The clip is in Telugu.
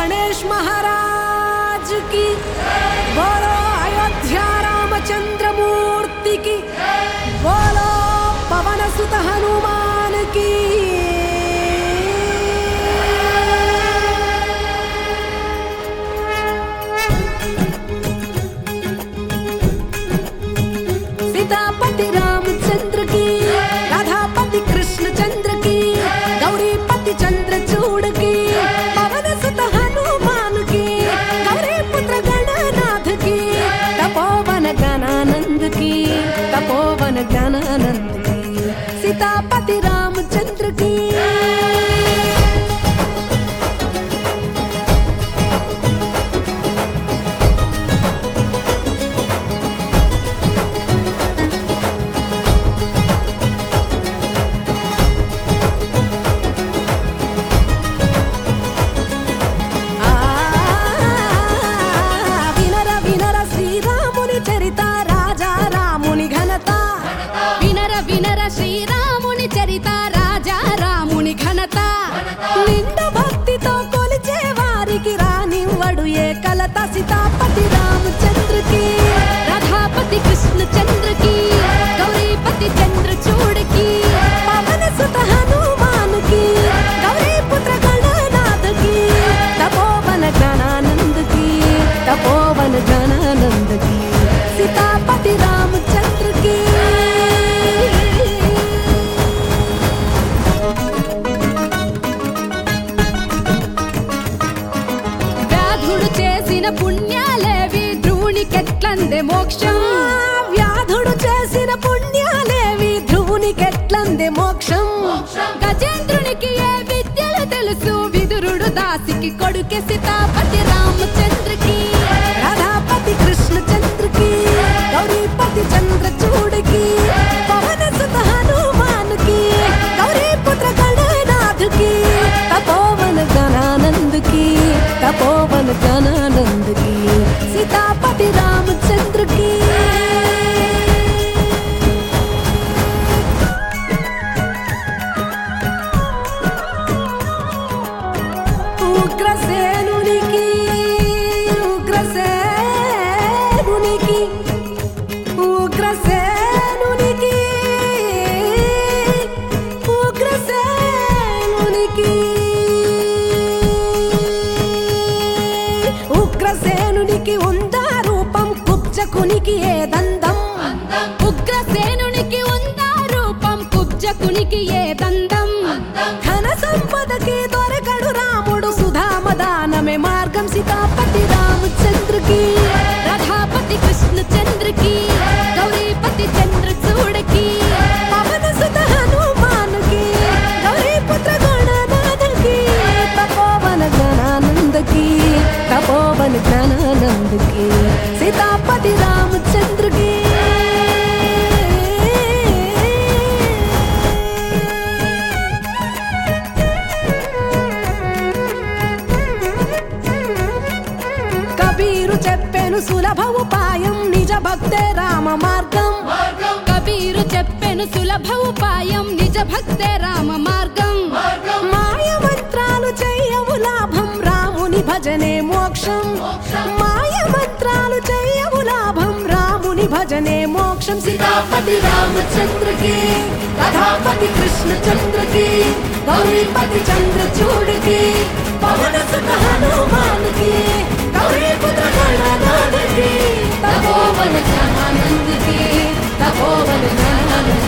गणेश महाराज की बोलो अयोध्या रामचंद्र मूर्ति की बोलो पवन सुत हनुमान की सीतापति रामचंद्र की राधापति कृष्ण चंद्र की गौरीपति चंद्र चूड़ की पवन सुत हनुमान की गौरी पुत्र गणनाथ की तपोवन गणानंद की तपोवन गणानंद की सीतापति रामचंद्र की ఆ వినర వినర శ్రీరాముని చరిత రాజా రాముని ఘనత వినర వినర శ్రీరాముని చరిత రాజా రాముని ఘనత నిండు భక్తితో కొలిచే వారికి రానివ్వడు ఏ కలత సీతాపతి రామచంద్రకి రాధాపతి కృష్ణ చంద్రకి గౌరీపతి చంద్ర చూడకి పవన సుత హనుమానుకి గౌరీ పుత్ర గణనాథకి తపోవన గణానందకి తపోవన గణానందకి సీతాపతి రామచంద్రకి వ్యాధుడు చేసిన పుణ్యాలేవి ధ్రువునికెట్లందే మోక్షం వ్యాధుడు చేసిన పుణ్యాలేవి ధ్రువునికెట్లందే మోక్షం గజేంద్రునికి ఏ విద్యలు తెలుసు విదురుడు దాసికి కొడుకే సీతాపతి రామచంద్రకి రాధాపతి కృష్ణ చంద్రకి గౌరీపతి చంద్ర చూడకి పవన సుత హనుమానుకి గౌరీ పుత్ర గణనాథుకి తపోవన గణానందుకి తపోవన గణానందుకి సీతాపతి రామచంద్రకి ఉగ్రసేనునికి ఉగ్రసేనునికి ఉగ్రసేనునికి ఉగ్రసేనునికి ఉగ్రసేనునికి ఉందా రూపం కుబ్జకునికి ఏ దందం ఉగ్రసేనునికి ఉందా రూపం కుబ్జకునికి ఏ దండం ఘన సంపదకి దొరకడు రాముడు సుధామదానమే మార్గం సీతాపతి రామచంద్రకి రాధాపతి కృష్ణ చంద్రకి గౌరీపతి చంద్ర చూడకి పవన సుత హనుమానుకి గౌరీ పుత్ర గణనాథకి తపోవన గణానందకి తపోవన గణానందకి సీతాపతి రామచంద్రకి కబీరు చెప్పెను సులభ ఉపాయం నిజ భక్తే రామ మార్గం కబీరు చెప్పెను సులభ ఉపాయం నిజ భక్తే రామ మార్గం మాయ మంత్రాలు చెయ్యవు లాభం రాముని భజనే మోక్షం మాయ మంత్రాలు చెయ్యవు లాభం రాముని భజనే మోక్షం సీతాపతి రామచంద్రకి రాధాపతి కృష్ణ చంద్రకి గౌరీపతి చంద్ర చూడకి పవన సుత హనుమానుకి గౌరీ పుత్ర గణనాథకి తపోవన జ్ఞానందకి తపోవన జ్ఞానందకి